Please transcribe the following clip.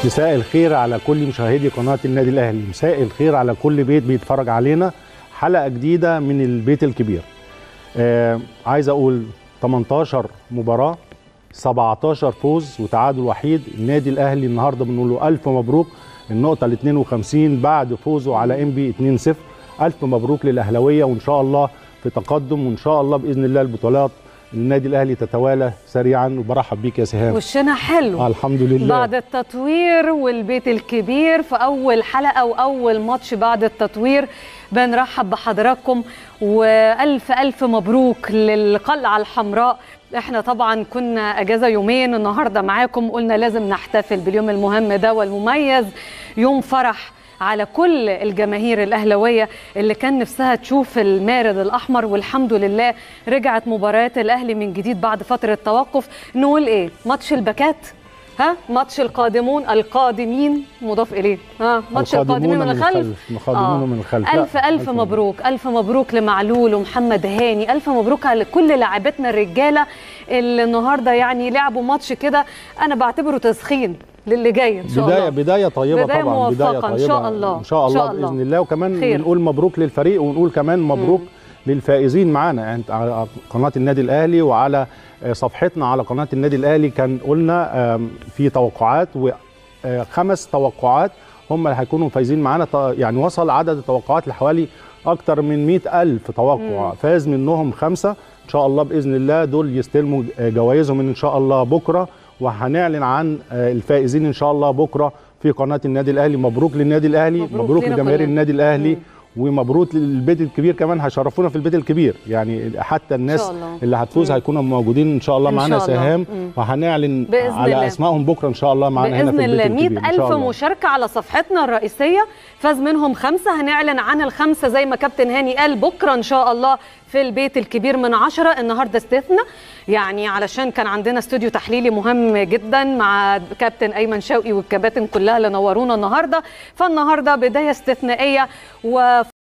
مساء الخير على كل مشاهدي قناة النادي الأهلي مساء الخير على كل بيت بيتفرج علينا حلقة جديدة من البيت الكبير آه عايز أقول 18 مباراة 17 فوز وتعادل وحيد النادي الأهلي النهاردة بنقول له ألف مبروك النقطة ال 52 بعد فوزه على إنبي 2-0 ألف مبروك للأهلاوية وإن شاء الله في تقدم وإن شاء الله بإذن الله البطولات النادي الاهلي تتوالى سريعا وبرحب بيك يا سهام وشنا حلو آه الحمد لله بعد التطوير والبيت الكبير في اول حلقه واول ماتش بعد التطوير بنرحب بحضراتكم والف الف مبروك للقلعه الحمراء احنا طبعا كنا اجازه يومين النهارده معاكم قلنا لازم نحتفل باليوم المهم ده والمميز يوم فرح على كل الجماهير الاهلاويه اللي كان نفسها تشوف المارد الاحمر والحمد لله رجعت مباريات الاهلي من جديد بعد فتره توقف نقول ايه ماتش الباكات ها ماتش القادمون القادمين مضاف اليه ها ماتش القادمين من الخلف القادمون من الخلف ألف ألف مبروك ألف مبروك لمعلول ومحمد هاني ألف مبروك على كل لاعبتنا الرجالة اللي النهاردة يعني لعبوا ماتش كده أنا بعتبره تسخين للي جاي ان شاء بدايه الله بدايه طيبه بداية طبعا بدايه موفقة طيبه إن شاء الله. ان شاء الله, إن شاء الله. باذن الله وكمان خير. بنقول مبروك للفريق ونقول كمان مبروك للفائزين معانا يعني على قناه النادي الاهلي وعلى صفحتنا على قناه النادي الاهلي كان قلنا آم، في توقعات وخمس توقعات هم اللي هيكونوا فايزين معانا ط- يعني وصل عدد التوقعات لحوالي اكتر من مئة ألف توقع فاز منهم خمسة ان شاء الله باذن الله دول يستلموا جوائزهم ان شاء الله بكره وهنعلن عن آه، الفائزين ان شاء الله بكره في قناه النادي الاهلي مبروك للنادي الاهلي مبروك مبروك لينا لجماهير كلنا. النادي الاهلي ومبروك للبيت الكبير كمان هيشرفونا في البيت الكبير يعني حتى الناس شاء الله. اللي هتفوز هيكونوا موجودين ان شاء الله إن معانا شاء الله. سهام مم. وهنعلن بإذن على الله. اسمائهم بكره ان شاء الله معانا هنا باذن في البيت الله الكبير 100 إن شاء ألف الله. مشاركه على صفحتنا الرئيسيه فاز منهم خمسه هنعلن عن الخمسه زي ما كابتن هاني قال بكره ان شاء الله في البيت الكبير من عشرة النهارده استثناء يعني علشان كان عندنا استوديو تحليلي مهم جدا مع كابتن ايمن شوقي والكباتن كلها اللي نورونا النهارده فالنهارده بدايه استثنائيه